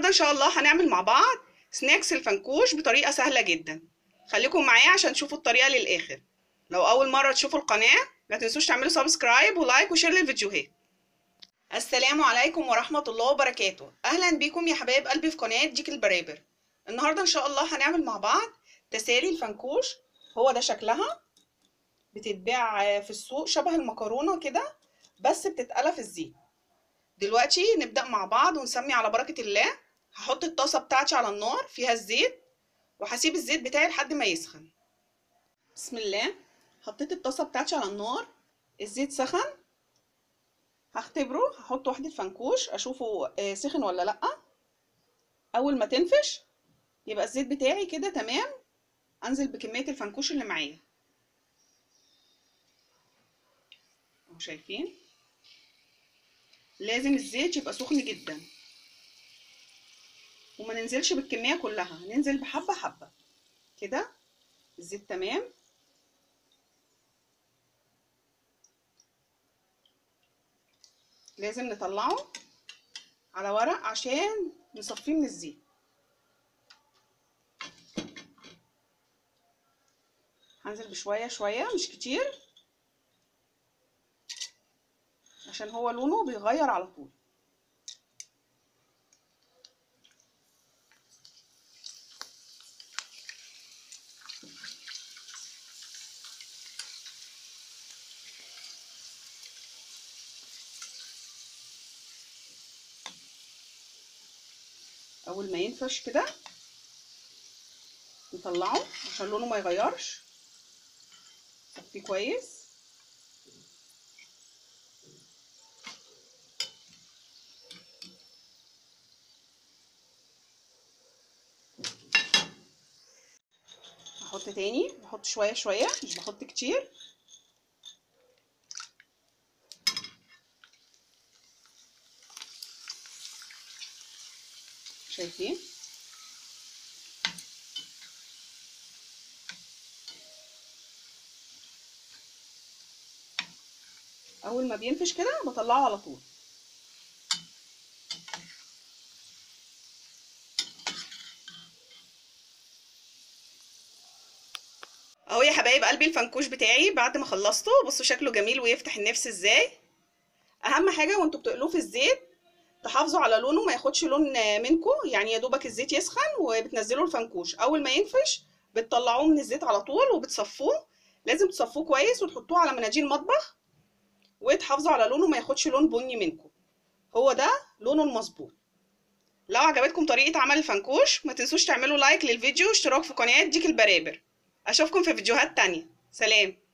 النهارده ان شاء الله هنعمل مع بعض سناكس الفنكوش بطريقه سهله جدا خليكم معايا عشان تشوفوا الطريقه للاخر لو اول مره تشوفوا القناه ما تنسوش تعملوا سبسكرايب ولايك وشير للفيديوهات السلام عليكم ورحمه الله وبركاته اهلا بيكم يا حبايب قلبي في قناه ديك البرابر النهارده ان شاء الله هنعمل مع بعض تسالي الفنكوش هو ده شكلها بتتباع في السوق شبه المكرونه كده بس بتتقلى في الزيت دلوقتي نبدأ مع بعض ونسمي على بركة الله هحط الطاسة بتاعتي على النار فيها الزيت وهسيب الزيت بتاعي لحد ما يسخن بسم الله حطيت الطاسة بتاعتي على النار الزيت سخن هختبره هحط واحدة فنكوش اشوفه سخن ولا لأ اول ما تنفش يبقى الزيت بتاعي كده تمام انزل بكمية الفنكوش اللي معايا اهو شايفين لازم الزيت يبقى سخن جدا وما ننزلش بالكميه كلها ننزل بحبه حبه كده الزيت تمام لازم نطلعه على ورق عشان نصفيه من الزيت هنزل بشويه شويه مش كتير عشان هو لونه بيغير على طول اول ما ينفش كده نطلعه عشان لونه ما يغيرش صفيه كويس هحط تاني بحط شويه شويه مش بحط كتير شايفين اول ما بينفش كده بطلعه على طول اهو يا حبايب قلبي الفنكوش بتاعي بعد ما خلصته بصوا شكله جميل ويفتح النفس ازاي اهم حاجه وانتوا بتقلوه في الزيت تحافظوا على لونه ما ياخدش لون منكم يعني يا دوبك الزيت يسخن وبتنزلوا الفنكوش اول ما ينفش بتطلعوه من الزيت على طول وبتصفوه لازم تصفوه كويس وتحطوه على مناديل مطبخ وتحافظوا على لونه ما ياخدش لون بني منكم هو ده لونه المظبوط لو عجبتكم طريقه عمل الفنكوش ما تنسوش تعملوا لايك للفيديو واشتراك في قناه ديك البرابر اشوفكم في فيديوهات تانية سلام